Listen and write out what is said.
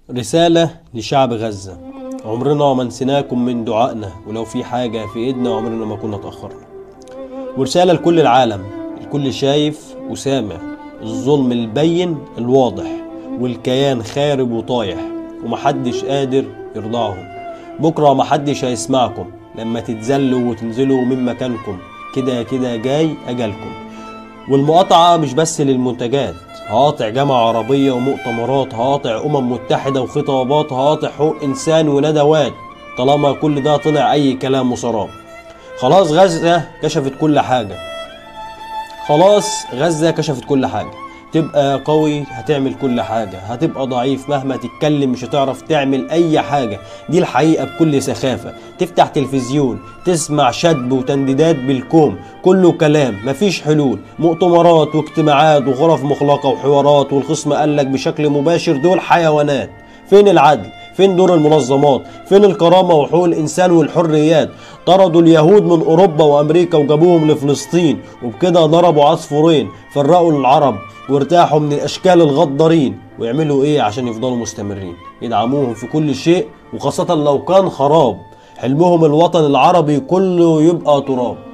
رسالة لشعب غزة عمرنا ما نسيناكم من دعائنا ولو في حاجة في ايدنا عمرنا ما كنا اتأخرنا ورسالة لكل العالم الكل شايف وسامع الظلم البين الواضح والكيان خارب وطايح ومحدش قادر يرضعهم بكرة محدش هيسمعكم لما تتذلوا وتنزلوا من مكانكم كده كده جاي أجلكم والمقاطعة مش بس للمنتجات هقاطع جامعة عربية ومؤتمرات هقاطع أمم متحدة وخطابات هقاطع حقوق إنسان وندوات طالما كل ده طلع أي كلام وسراب خلاص غزة كشفت كل حاجة خلاص غزة كشفت كل حاجة تبقى قوي هتعمل كل حاجة هتبقى ضعيف مهما تتكلم مش هتعرف تعمل أي حاجة دي الحقيقة بكل سخافة تفتح تلفزيون تسمع شدب وتنديدات بالكوم كله كلام مفيش حلول مؤتمرات واجتماعات وغرف مغلقة وحوارات والخصم قالك بشكل مباشر دول حيوانات فين العدل فين دور المنظمات فين الكرامة وحقوق الإنسان والحريات طردوا اليهود من أوروبا وأمريكا وجابوهم لفلسطين وبكده ضربوا عصفورين فرقوا العرب وارتاحوا من الأشكال الغدارين ويعملوا إيه عشان يفضلوا مستمرين يدعموهم في كل شيء وخاصة لو كان خراب حلمهم الوطن العربي كله يبقى تراب